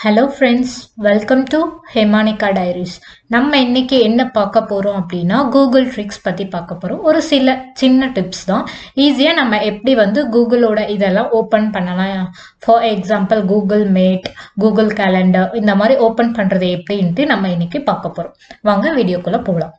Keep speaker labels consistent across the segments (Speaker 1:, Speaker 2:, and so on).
Speaker 1: hello friends welcome to Hemanika diaries நம்ம இன்னைக்கு என்ன பார்க்க போகிறோம் அப்படின்னா கூகுள் ட்ரிக்ஸ் பற்றி பார்க்க போகிறோம் ஒரு சில சின்ன டிப்ஸ் தான் ஈஸியாக நம்ம எப்படி வந்து கூகுளோட இதெல்லாம் ஓப்பன் பண்ணலாம் for example Google Meet Google calendar இந்த மாதிரி ஓப்பன் பண்ணுறது எப்படின்ட்டு நம்ம இன்னைக்கு பார்க்க போகிறோம் வாங்க வீடியோக்குள்ளே போகலாம்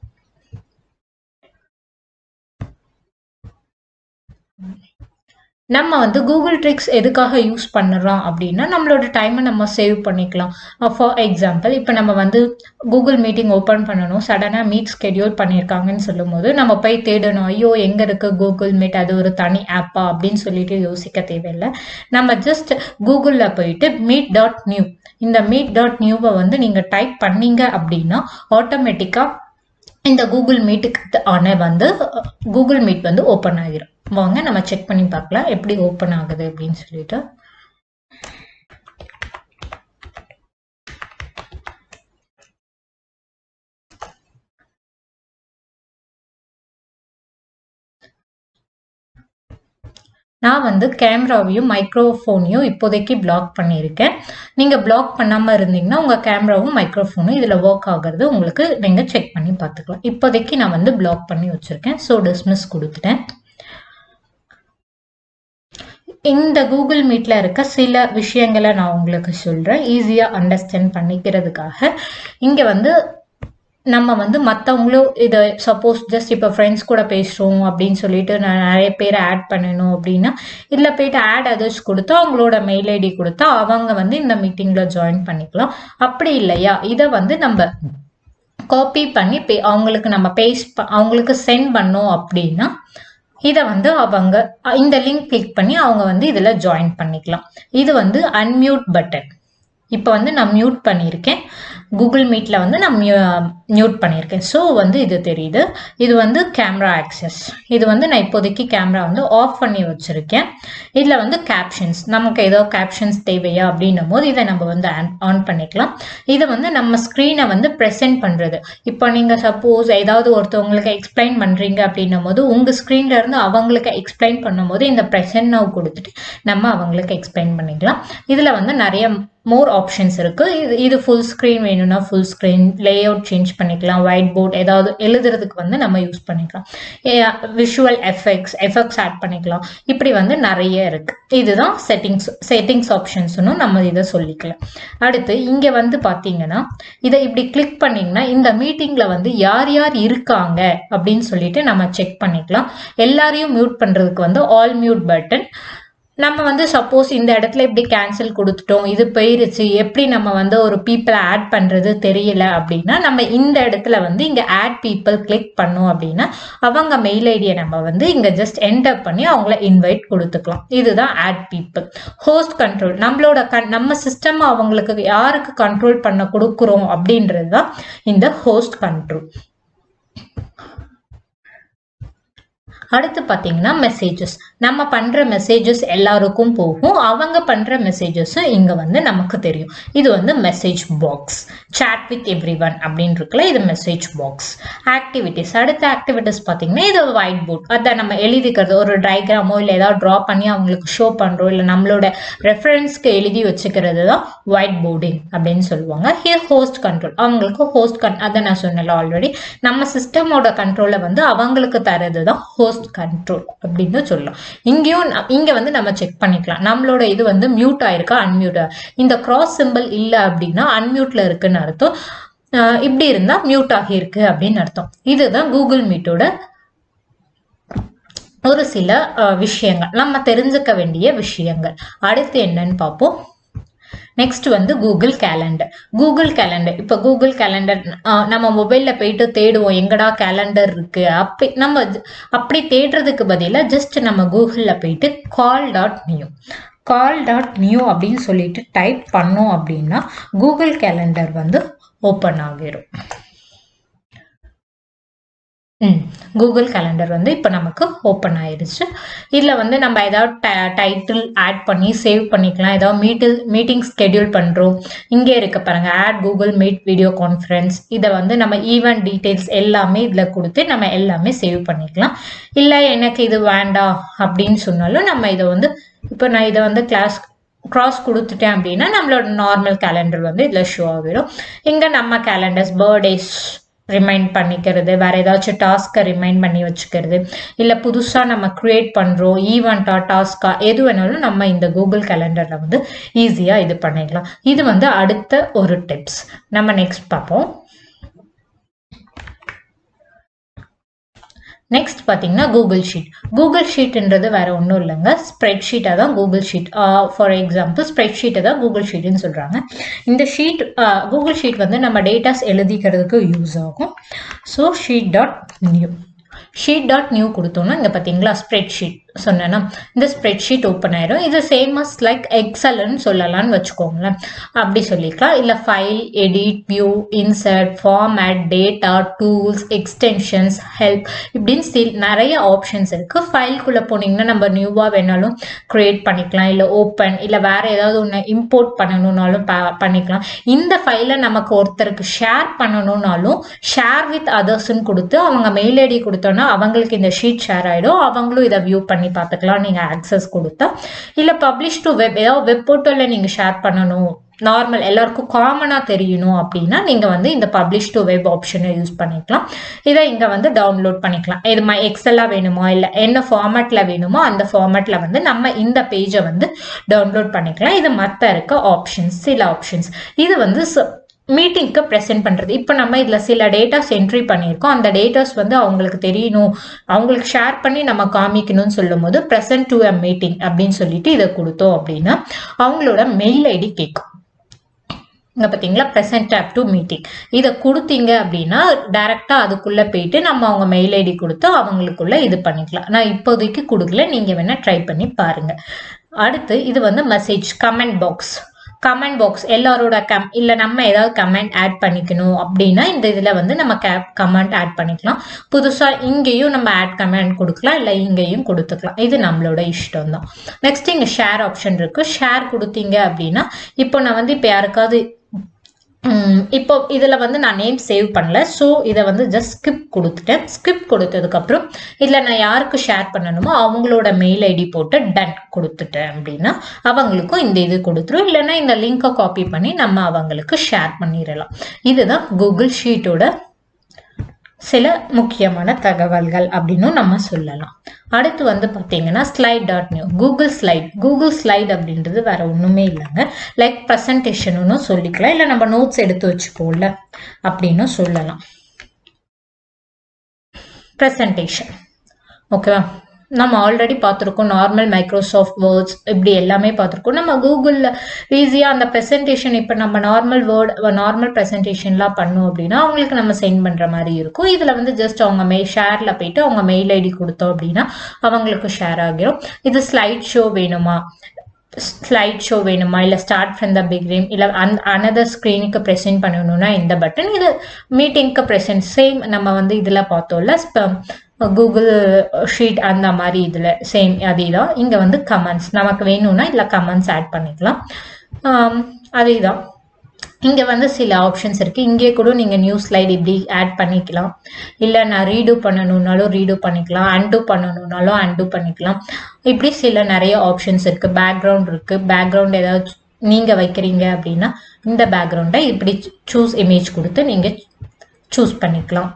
Speaker 1: நம்ம வந்து கூகுள் ட்ரிக்ஸ் எதுக்காக யூஸ் பண்ணுறோம் அப்படின்னா நம்மளோட டைமை நம்ம சேவ் பண்ணிக்கலாம் ஃபார் எக்ஸாம்பிள் இப்போ நம்ம வந்து கூகுள் மீட்டிங் ஓப்பன் பண்ணணும் சடனாக மீட் ஸ்கெடியூல் பண்ணியிருக்காங்கன்னு சொல்லும் போது நம்ம போய் தேடணும் ஐயோ எங்கே இருக்குது கூகுள் மீட் அது ஒரு தனி ஆப்பா அப்படின்னு சொல்லிட்டு யோசிக்க தேவையில்லை நம்ம ஜஸ்ட் கூகுளில் போயிட்டு மீட் டாட் நியூ இந்த மீட் டாட் நியூவை வந்து நீங்கள் டைப் பண்ணீங்க அப்படின்னா ஆட்டோமேட்டிக்காக இந்த கூகுள் மீட்டுக்கு ஆன வந்து கூகுள் மீட் வந்து ஓப்பன் ஆகிரும் வாங்க நம்ம செக் பண்ணி பார்க்கலாம் எப்படி ஓப்பன் ஆகுது அப்படின்னு சொல்லிட்டு நான் வந்து கேமராவையும் மைக்ரோஃபோனையும் இப்போதைக்கு பிளாக் பண்ணியிருக்கேன் நீங்கள் பிளாக் பண்ணாமல் இருந்தீங்கன்னா உங்கள் கேமராவும் மைக்ரோஃபோனும் இதில் ஒர்க் ஆகிறது உங்களுக்கு நீங்கள் செக் பண்ணி பார்த்துக்கலாம் இப்போதைக்கு நான் வந்து பிளாக் பண்ணி வச்சுருக்கேன் ஸோ டிஸ்மிஸ் கொடுத்துட்டேன் இந்த கூகுள் மீட்டில் இருக்க சில விஷயங்களை நான் உங்களுக்கு சொல்கிறேன் ஈஸியாக அண்டர்ஸ்டாண்ட் பண்ணிக்கிறதுக்காக இங்கே வந்து நம்ம வந்து மற்றவங்களும் இதை சப்போஸ் ஜஸ்ட் இப்போ ஃப்ரெண்ட்ஸ் கூட பேசுகிறோம் அப்படின்னு சொல்லிட்டு நான் நிறைய பேர் ஆட் பண்ணணும் அப்படின்னா இதில் போயிட்டு ஆட் அதர்ஸ் கொடுத்தா அவங்களோட மெயில் ஐடி கொடுத்தா அவங்க வந்து இந்த மீட்டிங்கில் ஜாயின் பண்ணிக்கலாம் அப்படி இல்லையா இதை வந்து நம்ம காப்பி பண்ணி பே அவங்களுக்கு நம்ம பேஸ்ட் அவங்களுக்கு சென்ட் பண்ணோம் அப்படின்னா இதை வந்து அவங்க இந்த லிங்க் கிளிக் பண்ணி அவங்க வந்து இதில் ஜாயின் பண்ணிக்கலாம் இது வந்து அன்மியூட் பட்டன் இப்போ வந்து நான் மியூட் பண்ணியிருக்கேன் கூகுள் மீட்டில் வந்து நான் மியூ மியூட் பண்ணியிருக்கேன் ஸோ வந்து இது தெரியுது இது வந்து கேமரா ஆக்சஸ் இது வந்து நான் இப்போதைக்கு கேமரா வந்து ஆஃப் பண்ணி வச்சுருக்கேன் இதில் வந்து கேப்ஷன்ஸ் நமக்கு ஏதோ கேப்ஷன்ஸ் தேவையா அப்படின்னும் போது இதை நம்ம வந்து ஆன் பண்ணிக்கலாம் இது வந்து நம்ம ஸ்க்ரீனை வந்து ப்ரெசென்ட் பண்ணுறது இப்போ நீங்கள் சப்போஸ் ஏதாவது ஒருத்தவங்களுக்கு எக்ஸ்பிளைன் பண்ணுறீங்க அப்படின்னும் போது உங்கள் ஸ்க்ரீனில் இருந்து அவங்களுக்கு எக்ஸ்பிளைன் பண்ணும்போது இந்த ப்ரெசென்ட் நவ் கொடுத்துட்டு நம்ம அவங்களுக்கு எக்ஸ்பிளைன் பண்ணிக்கலாம் இதில் வந்து நிறைய மோர் ஆப்ஷன்ஸ் இருக்குது இது இது ஃபுல் ஸ்க்ரீன் வேணும்னா full screen layout change பண்ணிக்கலாம் ஒயிட் போர்ட் ஏதாவது எழுதுறதுக்கு வந்து நம்ம யூஸ் பண்ணிக்கலாம் விஷுவல் எஃபெக்ட்ஸ் எஃபெக்ட்ஸ் ஆட் பண்ணிக்கலாம் இப்படி வந்து நிறைய இருக்குது இதுதான் செட்டிங்ஸ் செட்டிங்ஸ் ஆப்ஷன்ஸ்னு நம்ம இதை சொல்லிக்கலாம் அடுத்து இங்கே வந்து பார்த்தீங்கன்னா இதை இப்படி கிளிக் பண்ணிங்கன்னா இந்த மீட்டிங்கில் வந்து யார் யார் இருக்காங்க அப்படின்னு சொல்லிட்டு நம்ம செக் பண்ணிக்கலாம் எல்லாரையும் மியூட் பண்ணுறதுக்கு வந்து ஆல் மியூட் பட்டன் நம்ம வந்து சப்போஸ் இந்த இடத்துல இப்படி கேன்சல் கொடுத்துட்டோம் இது போயிருச்சு எப்படி நம்ம வந்து ஒரு பீப்புளை ஆட் பண்ணுறது தெரியல அப்படின்னா நம்ம இந்த இடத்துல வந்து இங்கே ஆட் பீப்புள் கிளிக் பண்ணோம் அப்படின்னா அவங்க மெயில் ஐடியை நம்ம வந்து இங்கே ஜஸ்ட் என்டர் பண்ணி அவங்கள இன்வைட் கொடுத்துக்கலாம் இதுதான் ஆட் பீப்புள் ஹோஸ்ட் கண்ட்ரோல் நம்மளோட கண் நம்ம சிஸ்டம் அவங்களுக்கு யாருக்கு கண்ட்ரோல் பண்ண கொடுக்குறோம் அப்படின்றது தான் இந்த ஹோஸ்ட் கண்ட்ரோல் அடுத்து பார்த்தீங்கன்னா மெசேஜஸ் நம்ம பண்ணுற மெசேஜஸ் எல்லாருக்கும் போகும் அவங்க பண்ணுற மெசேஜஸும் இங்கே வந்து நமக்கு தெரியும் இது வந்து message box chat with everyone அப்படின்னு இருக்குல்ல இது மெசேஜ் பாக்ஸ் ஆக்டிவிட்டிஸ் அடுத்த ஆக்டிவிட்டிஸ் பார்த்தீங்கன்னா இது ஒயிட் போர்ட் அதை நம்ம எழுதிக்கிறது ஒரு ட்ரைகிராமோ இல்லை ஏதாவது ட்ரா பண்ணி அவங்களுக்கு ஷோ பண்ணுறோம் இல்லை நம்மளோட ரெஃபரன்ஸ்க்கு எழுதி வச்சுக்கிறது தான் ஒயிட் போர்டிங் அப்படின்னு சொல்லுவாங்க இது ஹோஸ்ட் கண்ட்ரோல் அவங்களுக்கு ஹோஸ்ட் கன் அதை நான் சொன்னல ஆல்ரெடி நம்ம சிஸ்டமோட கண்ட்ரோலை வந்து அவங்களுக்கு தரது தான் ஹோஸ்ட் ஹோஸ்ட் கண்ட்ரோல் அப்படின்னு சொல்லலாம் இங்கேயும் இங்கே வந்து நம்ம செக் பண்ணிக்கலாம் நம்மளோட இது வந்து மியூட் ஆயிருக்கா அன்மியூட் இந்த கிராஸ் சிம்பிள் இல்லை அப்படின்னா அன்மியூட்ல இருக்குன்னு அர்த்தம் இப்படி இருந்தால் மியூட் ஆகியிருக்கு அப்படின்னு அர்த்தம் இதுதான் கூகுள் மீட்டோட ஒரு சில விஷயங்கள் நம்ம தெரிஞ்சுக்க வேண்டிய விஷயங்கள் அடுத்து என்னன்னு பார்ப்போம் நெக்ஸ்ட் வந்து கூகுள் கேலண்டர் கூகுள் கேலண்டர் இப்போ கூகுள் கேலண்டர் நம்ம மொபைலில் போயிட்டு தேடுவோம் எங்கடா கேலண்டர் இருக்கு அப்படி நம்ம அப்படி தேடுறதுக்கு பதிலாக ஜஸ்ட் நம்ம கூகுளில் போயிட்டு call dot new call dot new அப்படின்னு சொல்லிட்டு டைப் பண்ணோம் அப்படின்னா கூகுள் கேலண்டர் வந்து ஓப்பன் ஆகிரும் ம் கூகுள் கேலண்டர் வந்து இப்போ நமக்கு ஓப்பன் ஆயிடுச்சு இதில் வந்து நம்ம ஏதாவது டைட்டில் ஆட் பண்ணி சேவ் பண்ணிக்கலாம் ஏதாவது மீட்டில் மீட்டிங் ஸ்கெடியூல் பண்ணுறோம் இங்கே இருக்க பாருங்க add Google Meet video conference இதை வந்து நம்ம ஈவெண்ட் டீட்டெயில்ஸ் எல்லாமே இதில் கொடுத்து நம்ம எல்லாமே சேவ் பண்ணிக்கலாம் இல்லை எனக்கு இது வேண்டாம் அப்படின்னு சொன்னாலும் நம்ம இதை வந்து இப்போ நான் இதை வந்து கிளாஸ் கிராஸ் கொடுத்துட்டேன் அப்படின்னா நம்மளோட நார்மல் கேலண்டர் வந்து இதில் ஷோ ஆகிடும் இங்கே நம்ம கேலண்டர்ஸ் பர்த்டேஸ் ரிமைண்ட் பண்ணிக்கிறது வேற ஏதாச்சும் டாஸ்க்கை ரிமைண்ட் பண்ணி வச்சுக்கிறது இல்லை புதுசாக நம்ம க்ரியேட் பண்ணுறோம் ஈவெண்ட்டா டாஸ்க்கா எது வேணாலும் நம்ம இந்த கூகுள் கேலண்டரில் வந்து ஈஸியாக இது பண்ணிக்கலாம் இது வந்து அடுத்த ஒரு டிப்ஸ் நம்ம நெக்ஸ்ட் பார்ப்போம் நெக்ஸ்ட் பார்த்தீங்கன்னா கூகுள் ஷீட் கூகுள் ஷீட்ன்றது வேற ஒன்றும் இல்லைங்க ஸ்ப்ரெட் ஷீட்டாக தான் கூகுள் ஷீட் ஃபார் எக்ஸாம்பிள் ஸ்ப்ரெட் ஷீட்டை தான் கூகுள் ஷீட்னு சொல்கிறாங்க இந்த ஷீட் கூகுள் ஷீட் வந்து நம்ம டேட்டாஸ் எழுதிக்கிறதுக்கு யூஸ் ஆகும் so sheet dot new sheet dot new கொடுத்தோம்னா இங்கே பார்த்தீங்களா ஸ்ப்ரெட் ஷீட் சொன்னேன்னா இந்த ஸ்ப்ரெட் ஷீட் ஓப்பன் ஆயிரும் இது சேமஸ் லைக் எக்ஸல்னு சொல்லலாம்னு வச்சுக்கோங்களேன் அப்படி சொல்லிக்கலாம் இல்லை file edit view insert format data tools extensions help இப்படின்னு ஸ்டில் நிறைய ஆப்ஷன்ஸ் இருக்குது ஃபைல்குள்ளே போனீங்கன்னா நம்ம நியூவாக வேணாலும் க்ரியேட் பண்ணிக்கலாம் இல்லை ஓப்பன் இல்லை வேற ஏதாவது ஒன்று இம்போர்ட் பண்ணணும்னாலும் பண்ணிக்கலாம் இந்த ஃபைலை நமக்கு ஒருத்தருக்கு ஷேர் பண்ணணும்னாலும் ஷேர் வித் அதர்ஸ்ன்னு கொடுத்து அவங்க மெயில் ஐடி கொடுத்தோன்னா அவங்களுக்கு இந்த ஷீட் ஷேர் ஆகிடும் அவங்களும் இதை வியூ பண்ணி பார்த்துக்கலாம் நீங்கள் ஆக்சஸ் கொடுத்தா இல்லை பப்ளிஷ் டு வெப் ஏதாவது வெப் போர்ட்டலில் நீங்கள் ஷேர் பண்ணணும் நார்மல் எல்லாருக்கும் காமனாக தெரியணும் அப்படின்னா நீங்கள் வந்து இந்த பப்ளிஷ் டு வெப் ஆப்ஷனை யூஸ் பண்ணிக்கலாம் இதை இங்கே வந்து டவுன்லோட் பண்ணிக்கலாம் இது மா எக்ஸலாக வேணுமா இல்லை என்ன ஃபார்மேட்டில் வேணுமோ அந்த ஃபார்மேட்டில் வந்து நம்ம இந்த பேஜை வந்து டவுன்லோட் பண்ணிக்கலாம் இது மற்ற இருக்க ஆப்ஷன்ஸ் சில ஆப்ஷன்ஸ் இது வந்து மீட்டிங்க்கு ப்ரெசென்ட் பண்ணுறது இப்போ நம்ம இதில் சில டேட்டாஸ் என்ட்ரி பண்ணியிருக்கோம் அந்த டேட்டாஸ் வந்து அவங்களுக்கு தெரியணும் அவங்களுக்கு ஷேர் பண்ணி நம்ம காமிக்கணும்னு சொல்லும் போது ப்ரெசென்ட் டு அ மீட்டிங் அப்படின்னு சொல்லிட்டு இதை கொடுத்தோம் அப்படின்னா அவங்களோட மெயில் ஐடி கேட்கும் இங்கே பார்த்தீங்களா ப்ரெசென்ட் ஆப் டு மீட்டிங் இதை கொடுத்தீங்க அப்படின்னா டைரெக்டாக அதுக்குள்ளே போயிட்டு நம்ம அவங்க மெயில் ஐடி கொடுத்து அவங்களுக்குள்ள இது பண்ணிக்கலாம் நான் இப்போதைக்கு கொடுக்கல நீங்கள் வேணால் ட்ரை பண்ணி பாருங்கள் அடுத்து இது வந்து message comment box comment box எல்லாரோட கம் இல்லை நம்ம ஏதாவது கமெண்ட் ஆட் பண்ணிக்கணும் அப்படின்னா இந்த இதில் வந்து நம்ம கே கமெண்ட் ஆட் பண்ணிக்கலாம் புதுசாக இங்கேயும் நம்ம ஆட் கமெண்ட் கொடுக்கலாம் இல்லை இங்கேயும் கொடுத்துக்கலாம் இது நம்மளோட இஷ்டம் தான் நெக்ஸ்ட் இங்கே ஷேர் ஆப்ஷன் இருக்குது ஷேர் கொடுத்தீங்க அப்படின்னா இப்போ நான் வந்து இப்போ யாருக்காவது இப்போ இதில் வந்து நான் நேம் சேவ் பண்ணல ஸோ இதை வந்து ஜஸ்ட் ஸ்கிப் கொடுத்துட்டேன் ஸ்கிப் கொடுத்ததுக்கப்புறம் இதில் நான் யாருக்கு ஷேர் பண்ணணுமோ அவங்களோட மெயில் ஐடி போட்டு டன் கொடுத்துட்டேன் அப்படின்னா அவங்களுக்கும் இந்த இது கொடுத்துரும் இல்லைன்னா இந்த லிங்கை காப்பி பண்ணி நம்ம அவங்களுக்கு ஷேர் பண்ணிடலாம் இதுதான் கூகுள் ஷீட்டோட சில முக்கியமான தகவல்கள் அப்படின்னு நம்ம சொல்லலாம் அடுத்து வந்து பார்த்தீங்கன்னா slide dot new Google slide Google slide அப்படின்றது வேற ஒன்றுமே இல்லைங்க லைக் ப்ரெசன்டேஷனுன்னு சொல்லிக்கலாம் இல்லை நம்ம நோட்ஸ் எடுத்து வச்சுப்போம்ல அப்படின்னு சொல்லலாம் ப்ரெசன்டேஷன் ஓகேவா நம்ம ஆல்ரெடி பார்த்துருக்கோம் நார்மல் மைக்ரோசாஃப்ட் வேர்ட்ஸ் இப்படி எல்லாமே பார்த்துருக்கோம் நம்ம கூகுளில் ஈஸியாக அந்த ப்ரெசன்டேஷன் இப்போ நம்ம நார்மல் வேர்ட் நார்மல் ப்ரெசன்டேஷன்லாம் பண்ணோம் அப்படின்னா அவங்களுக்கு நம்ம சென்ட் பண்ணுற மாதிரி இருக்கும் இதில் வந்து ஜஸ்ட் அவங்க மெய் ஷேரில் போயிட்டு அவங்க மெயில் ஐடி கொடுத்தோம் அப்படின்னா அவங்களுக்கு ஷேர் ஆகிரும் இது ஸ்லைட் ஷோ வேணுமா ஸ்லைட் ஷோ வேணுமா இல்லை ஸ்டார்ட் ஃப்ரம் த பிகினிங் இல்லை அந் அனதர் ஸ்க்ரீனுக்கு ப்ரெசென்ட் பண்ணணும்னா இந்த பட்டன் இது மீட்டிங்க்கு ப்ரெசென்ட் சேம் நம்ம வந்து இதில் பார்த்தோம்ல கூகுள் ஷீட் அந்த மாதிரி இதில் சேம் அதே தான் இங்கே வந்து கமெண்ட்ஸ் நமக்கு வேணும்னா இதில் கமெண்ட்ஸ் ஆட் பண்ணிக்கலாம் அதே தான் இங்கே வந்து சில ஆப்ஷன்ஸ் இருக்குது இங்கே கூட நீங்கள் நியூ ஸ்லைட் இப்படி ஆட் பண்ணிக்கலாம் இல்லை நான் ரீடூ பண்ணணுன்னாலும் ரீடூ பண்ணிக்கலாம் அன்டூ பண்ணணுன்னாலும் அன்டூ பண்ணிக்கலாம் இப்படி சில நிறைய ஆப்ஷன்ஸ் இருக்குது பேக்ரவுண்ட் இருக்குது பேக்ரவுண்ட் ஏதாவது நீங்கள் வைக்கிறீங்க அப்படின்னா இந்த பேக்ரவுண்டை இப்படி சூஸ் இமேஜ் கொடுத்து நீங்கள் சூஸ் பண்ணிக்கலாம்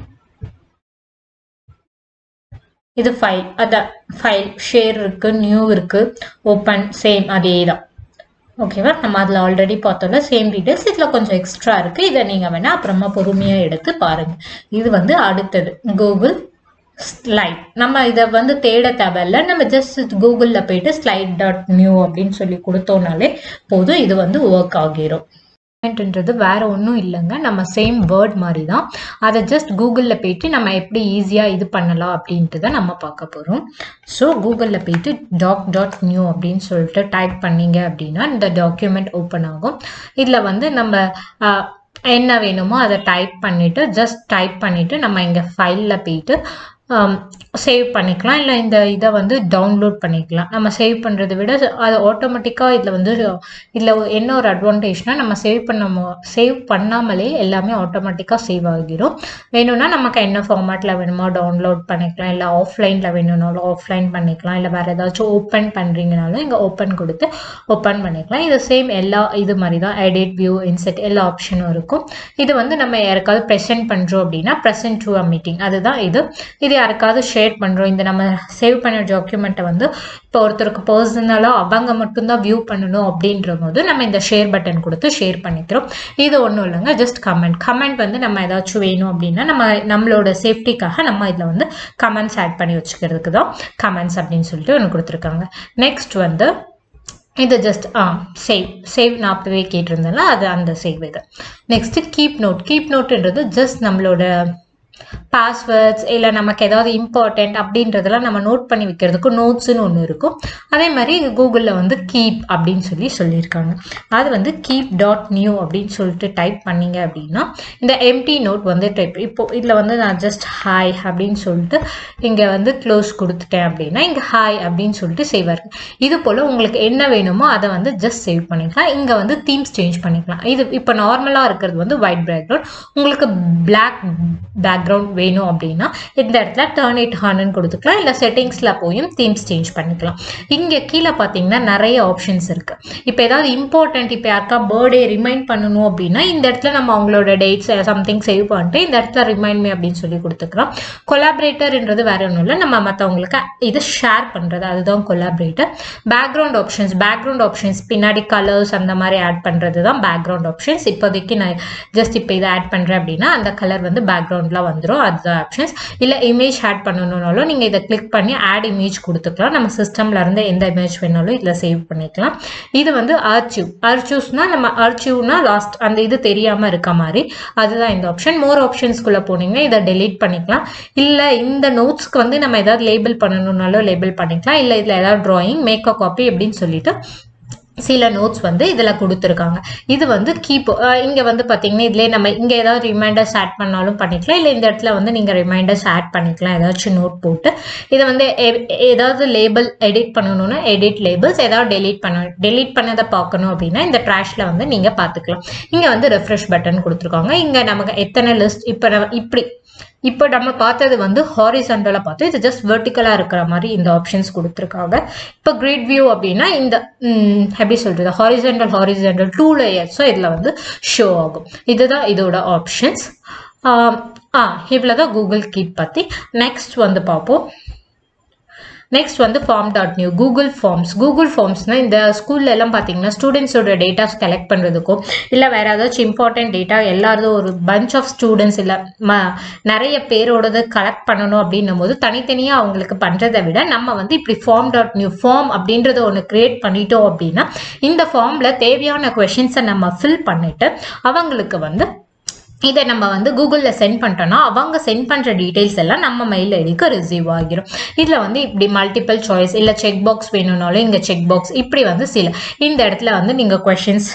Speaker 1: இது ஃபைல் அதான் ஃபைல் ஷேர் இருக்கு நியூ இருக்கு ஓப்பன் சேம் அதே தான் ஓகேவா நம்ம அதில் ஆல்ரெடி பார்த்தோம்ல சேம் டீட்டெயில்ஸ் இதில் கொஞ்சம் எக்ஸ்ட்ரா இருக்குது இதை நீங்கள் வேணால் அப்புறமா பொறுமையாக எடுத்து பாருங்கள் இது வந்து அடுத்தது கூகுள் ஸ்லைட் நம்ம இதை வந்து தேட தேவையில்ல நம்ம ஜஸ்ட் கூகுளில் போயிட்டு ஸ்லைட் டாட் நியூ அப்படின்னு சொல்லி கொடுத்தோம்னாலே போதும் இது வந்து ஒர்க் ஆகிரும் ன்றது வேற ஒன்றும் இல்லைங்க நம்ம சேம் வேர்ட் மாதிரி தான் அதை ஜஸ்ட் கூகுளில் போயிட்டு நம்ம எப்படி ஈஸியாக இது பண்ணலாம் அப்படின்ட்டு தான் நம்ம பார்க்க போகிறோம் ஸோ கூகுளில் போயிட்டு டாக் டாட் நியூ அப்படின்னு சொல்லிட்டு டைப் பண்ணீங்க அப்படின்னா இந்த டாக்குமெண்ட் ஓப்பன் ஆகும் இதில் வந்து நம்ம என்ன வேணுமோ அதை டைப் பண்ணிவிட்டு ஜஸ்ட் டைப் பண்ணிவிட்டு நம்ம இங்கே ஃபைலில் போயிட்டு சேவ் பண்ணிக்கலாம் இல்லை இந்த இதை வந்து டவுன்லோட் பண்ணிக்கலாம் நம்ம சேவ் பண்ணுறதை விட அது ஆட்டோமேட்டிக்காக இதில் வந்து இதில் என்ன ஒரு அட்வான்டேஜ்னால் நம்ம சேவ் பண்ண சேவ் பண்ணாமலே எல்லாமே ஆட்டோமேட்டிக்காக சேவ் ஆகிரும் வேணும்னா நமக்கு என்ன ஃபார்மேட்டில் வேணுமோ டவுன்லோட் பண்ணிக்கலாம் இல்லை ஆஃப்லைனில் வேணும்னாலும் ஆஃப்லைன் பண்ணிக்கலாம் இல்லை வேறு ஏதாச்சும் ஓப்பன் பண்ணுறீங்கனாலும் இங்கே ஓப்பன் கொடுத்து ஓப்பன் பண்ணிக்கலாம் இது சேம் எல்லா இது மாதிரி தான் எடிட் வியூ இன்செட் எல்லா ஆப்ஷனும் இருக்கும் இது வந்து நம்ம யாருக்காவது ப்ரெசென்ட் பண்ணுறோம் அப்படின்னா ப்ரெசென்ட் டு அ மீட்டிங் அதுதான் இது இது யாருக்காவது ஷேர் பண்ணுறோம் இந்த நம்ம சேவ் பண்ண டாக்குமெண்ட்டை வந்து இப்போ ஒருத்தருக்கு பர்சனலாக அவங்க மட்டும்தான் வியூ பண்ணணும் அப்படின்ற போது நம்ம இந்த ஷேர் பட்டன் கொடுத்து ஷேர் பண்ணிக்கிறோம் இது ஒன்றும் இல்லைங்க ஜஸ்ட் கமெண்ட் கமெண்ட் வந்து நம்ம ஏதாச்சும் வேணும் அப்படின்னா நம்ம நம்மளோட சேஃப்டிக்காக நம்ம இதில் வந்து கமெண்ட்ஸ் ஆட் பண்ணி வச்சுக்கிறதுக்கு தான் கமெண்ட்ஸ் அப்படின்னு சொல்லிட்டு ஒன்று கொடுத்துருக்காங்க நெக்ஸ்ட் வந்து இது ஜஸ்ட் ஆ சேவ் சேவ் நான் அப்பவே கேட்டிருந்தேன்ல அது அந்த சேவ் இது நெக்ஸ்ட்டு கீப் நோட் கீப் நோட்டுன்றது ஜஸ்ட் நம்மளோட பாஸ்வேர்ட்ஸ் இல்லை நமக்கு ஏதாவது இம்பார்ட்டண்ட் அப்படின்றதெல்லாம் நம்ம நோட் பண்ணி வைக்கிறதுக்கு நோட்ஸ்னு ஒன்று இருக்கும் அதே மாதிரி கூகுளில் வந்து கீப் அப்படின்னு சொல்லி சொல்லியிருக்காங்க அது வந்து கீப் டாட் நியூ அப்படின்னு சொல்லிட்டு டைப் பண்ணீங்க அப்படின்னா இந்த எம்டி நோட் வந்து டைப் இப்போ இதில் வந்து நான் ஜஸ்ட் ஹாய் அப்படின்னு சொல்லிட்டு இங்கே வந்து க்ளோஸ் கொடுத்துட்டேன் அப்படின்னா இங்கே ஹாய் அப்படின்னு சொல்லிட்டு சேவ் இருக்கு இது போல் உங்களுக்கு என்ன வேணுமோ அதை வந்து ஜஸ்ட் சேவ் பண்ணிக்கலாம் இங்கே வந்து தீம்ஸ் சேஞ்ச் பண்ணிக்கலாம் இது இப்போ நார்மலாக இருக்கிறது வந்து ஒயிட் பேக்ரவுண்ட் உங்களுக்கு பிளாக் பேக்ரவுண்ட் வேணும் அப்படின்னா இந்த இடத்துல டர்ன் இட் ஹார்னு கொடுத்துக்கலாம் இல்லை செட்டிங்ஸில் போயும் தீம்ஸ் சேஞ்ச் பண்ணிக்கலாம் இங்கே கீழே பார்த்தீங்கன்னா நிறைய ஆப்ஷன்ஸ் இருக்கு இப்போ ஏதாவது இம்பார்ட்டன்ட் இப்போ யாருக்கா பர்த்டே ரிமைண்ட் பண்ணணும் அப்படின்னா இந்த இடத்துல நம்ம அவங்களோட டேட்ஸ் சம்திங் சேவ் பண்ணிட்டு இந்த இடத்துல ரிமைண்ட் மீ அப்படின்னு சொல்லி கொடுத்துக்கலாம் கொலாபரேட்டர்ன்றது வேற ஒன்றும் இல்லை நம்ம மற்றவங்களுக்கு இது ஷேர் பண்ணுறது அதுதான் collaborator background options background options பின்னாடி கலர்ஸ் அந்த மாதிரி ஆட் பண்ணுறது தான் பேக்ரவுண்ட் ஆப்ஷன்ஸ் இப்போதைக்கு நான் ஜஸ்ட் இப்போ இதை ஆட் பண்ணுறேன் அப்படின்னா அந்த கலர் வந்து பேக்ரவுண்டில் வந்துடும் அதுதான் ஆப்ஷன்ஸ் இல்லை இமேஜ் ஆட் பண்ணணும்னாலும் நீங்கள் இதை கிளிக் பண்ணி ஆட் இமேஜ் கொடுத்துக்கலாம் நம்ம சிஸ்டமில் இருந்து எந்த இமேஜ் வேணாலும் இதில் சேவ் பண்ணிக்கலாம் இது வந்து அர்ச்சிவ் அர்ச்சிவ்ஸ்னா நம்ம அர்ச்சிவ்னா லாஸ்ட் அந்த இது தெரியாமல் இருக்க மாதிரி அதுதான் இந்த ஆப்ஷன் மோர் ஆப்ஷன்ஸ்குள்ளே போனீங்கன்னா இதை டெலீட் பண்ணிக்கலாம் இல்லை இந்த நோட்ஸ்க்கு வந்து நம்ம ஏதாவது லேபிள் பண்ணணும்னாலும் லேபிள் பண்ணிக்கலாம் இல்லை இதில் ஏதாவது ட்ராயிங் மேக் அ காப்பி அப்படின்னு சொல்லிட்டு சில நோட்ஸ் வந்து இதில் கொடுத்துருக்காங்க இது வந்து கீப் இங்கே வந்து பார்த்தீங்கன்னா இதுலேயே நம்ம இங்கே ஏதாவது ரிமைண்டர்ஸ் ஆட் பண்ணாலும் பண்ணிக்கலாம் இல்லை இந்த இடத்துல வந்து நீங்கள் ரிமைண்டர்ஸ் ஆட் பண்ணிக்கலாம் ஏதாச்சும் நோட் போட்டு இதை வந்து எ- ஏதாவது லேபிள் எடிட் பண்ணணும்னா எடிட் லேபிள்ஸ் ஏதாவது டெலீட் பண்ண டெலீட் பண்ணதை பார்க்கணும் அப்படின்னா இந்த ட்ராஷில் வந்து நீங்கள் பார்த்துக்கலாம் இங்கே வந்து ரெஃப்ரெஷ் பட்டன் கொடுத்துருக்காங்க இங்கே நமக்கு எத்தனை லிஸ்ட் இப்போ நம்ம இப்படி இப்போ நம்ம பார்த்தது வந்து ஹாரிசண்டலாக பார்த்தோம் இது ஜஸ்ட் வெர்டிக்கலாக இருக்கிற மாதிரி இந்த ஆப்ஷன்ஸ் கொடுத்துருக்காங்க இப்போ கிரிட் வியூ அப்படின்னா இந்த ம், எப்படி சொல்கிறது ஹாரிசண்டல் ஹாரிசண்டல் டூ லேயர்ஸும் இதில் வந்து ஷோ ஆகும் இதுதான் இதோட ஆப்ஷன்ஸ் ஆ இவ்வளோ தான் கூகுள் கீப் பற்றி நெக்ஸ்ட் வந்து பார்ப்போம் நெக்ஸ்ட் வந்து form dot new Google forms Google ஃபார்ம்ஸ்னா இந்த ஸ்கூல்ல எல்லாம் பார்த்தீங்கன்னா ஸ்டூடெண்ட்ஸோட டேட்டாஸ் கலெக்ட் பண்ணுறதுக்கும் இல்லை வேற ஏதாச்சும் இம்பார்ட்டன்ட் டேட்டா எல்லாரும் ஒரு பஞ்ச் ஆஃப் ஸ்டூடெண்ட்ஸ் இல்லை ம நிறைய பேரோடது கலெக்ட் பண்ணணும் அப்படின்னும் போது தனித்தனியாக அவங்களுக்கு பண்ணுறதை விட நம்ம வந்து இப்படி ஃபார்ம் டாட் நியூ ஃபார்ம் அப்படின்றத ஒன்று கிரியேட் பண்ணிட்டோம் அப்படின்னா இந்த ஃபார்மில் தேவையான கொஷின்ஸை நம்ம ஃபில் பண்ணிட்டு அவங்களுக்கு வந்து இதை நம்ம வந்து கூகுளில் சென்ட் பண்ணிட்டோம்னா அவங்க சென்ட் பண்ணுற டீட்டெயில்ஸ் எல்லாம் நம்ம மெயில் ஐடிக்கு ரிசீவ் ஆகிரும் இதில் வந்து இப்படி மல்டிபிள் சாய்ஸ் இல்லை செக் பாக்ஸ் வேணும்னாலும் இங்கே செக் பாக்ஸ் இப்படி வந்து சில இந்த இடத்துல வந்து நீங்கள் கொஷின்ஸ்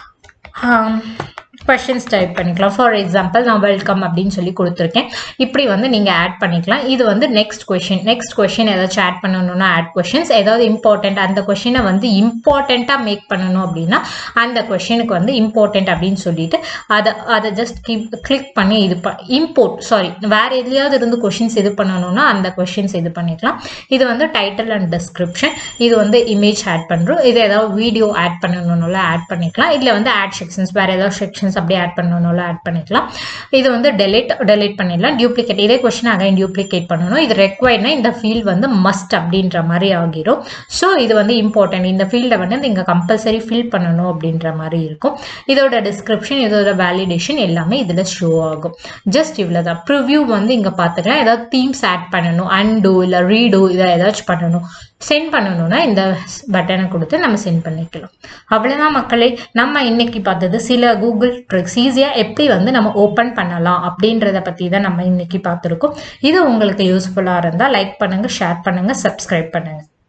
Speaker 1: கொஷின்ஸ் டைப் பண்ணிக்கலாம் ஃபார் எக்ஸாம்பிள் நான் வெல்கம் அப்படின்னு சொல்லி கொடுத்துருக்கேன் இப்படி வந்து நீங்கள் ஆட் பண்ணிக்கலாம் இது வந்து நெக்ஸ்ட் கொஷின் நெக்ஸ்ட் கொஷின் ஏதாச்சும் ஆட் பண்ணணும்னா ஆட் கொஷின்ஸ் ஏதாவது இம்பார்ட்டண்ட் அந்த கொஷினை வந்து இம்பார்ட்டண்ட்டாக மேக் பண்ணணும் அப்படின்னா அந்த கொஷினுக்கு வந்து இம்பார்ட்டண்ட் அப்படின்னு சொல்லிட்டு அதை அதை ஜஸ்ட் கிப் கிளிக் பண்ணி இது ப இம்போர்ட் சாரி வேறு எதுலையாவது இருந்து கொஷின்ஸ் இது பண்ணணும்னா அந்த கொஷின்ஸ் இது பண்ணிக்கலாம் இது வந்து டைட்டில் அண்ட் டிஸ்கிரிப்ஷன் இது வந்து இமேஜ் ஆட் பண்ணுறோம் இது ஏதாவது வீடியோ ஆட் பண்ணணும்னாலும் ஆட் பண்ணிக்கலாம் இதில் வந்து ஆட் செக்ஷன்ஸ் வேறு ஏதாவது செக்ஷன்ஸ் அப்படியே ஆட் பண்ணணும்னாலும் ஆட் பண்ணிக்கலாம் இது வந்து டெலிட் டெலிட் பண்ணிடலாம் டியூப்ளிகேட் இதே கொஷின் அகைன் டியூப்ளிகேட் பண்ணணும் இது ரெக்வயர்ட்னா இந்த ஃபீல்ட் வந்து மஸ்ட் அப்படின்ற மாதிரி ஆகிரும் ஸோ இது வந்து இம்பார்ட்டன்ட் இந்த ஃபீல்டை வந்து நீங்கள் கம்பல்சரி ஃபில் பண்ணணும் அப்படின்ற மாதிரி இருக்கும் இதோட டிஸ்கிரிப்ஷன் இதோட வேலிடேஷன் எல்லாமே இதில் ஷோ ஆகும் ஜஸ்ட் இவ்வளோ தான் ப்ரிவ்யூ வந்து இங்கே பார்த்துக்கலாம் ஏதாவது தீம்ஸ் ஆட் பண்ணணும் அன்டூ இல்லை ரீடூ இதை ஏதாச்சும் பண்ணணும் சென்ட் பண்ணணும்னா இந்த பட்டனை கொடுத்து நம்ம சென்ட் பண்ணிக்கலாம் அவ்வளோதான் மக்களே நம்ம இன்னைக்கு பார்த்தது சில கூகுள் ட்ரிக்ஸ் ஈஸியாக எப்படி வந்து நம்ம ஓப்பன் பண்ணலாம் அப்படின்றத பற்றி தான் நம்ம இன்னைக்கு பார்த்துருக்கோம் இது உங்களுக்கு யூஸ்ஃபுல்லாக இருந்தால் லைக் பண்ணுங்கள் ஷேர் பண்ணுங்கள் சப்ஸ்கிரைப் பண்ணுங்கள்